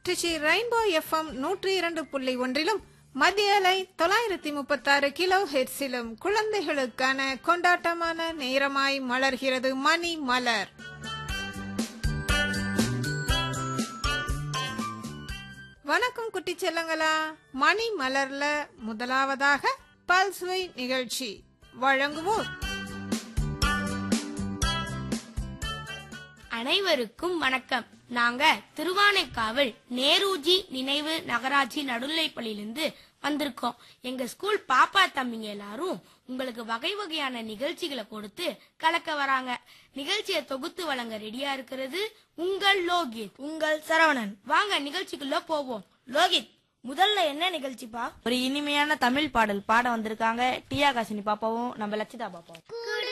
Trichy rainbow FM நூற்றி இரண்டு புள்ளி ஒன்றிலும் மத்திய அலை தொள்ளாயிரத்தி முப்பத்தாறு கிலோ ஹெர்ஸிலும் குழந்தைகளுக்கான கொண்டாட்டமான நேரமாய் மலர்கிறது மணி மலர் வணக்கம் குட்டி செல்லங்களா மணி மலர்ல முதலாவதாக பல்சுவை நிகழ்ச்சி வழங்குவோர் அனைவருக்கும் வணக்கம் நாங்க திருவானைக்காவல் நேருஜி நினைவு நகராட்சி நடுநிலைப்பள்ளியிலிருந்து வந்திருக்கோம் எங்க ஸ்கூல் பாப்பா தம்பிங்க எல்லாரும் உங்களுக்கு வகை வகையான நிகழ்ச்சிகளை கொடுத்து கலக்க வராங்க நிகழ்ச்சியை தொகுத்து வழங்க ரெடியா இருக்கிறது உங்கள் லோகித் உங்கள் சரவணன் வாங்க நிகழ்ச்சிக்குள்ள போவோம் லோகித் முதல்ல என்ன நிகழ்ச்சிப்பா ஒரு இனிமையான தமிழ் பாடல் பாட வந்திருக்காங்க டியா காசினி பாப்பாவும் நம்ம லட்சிதா பாப்பாவும்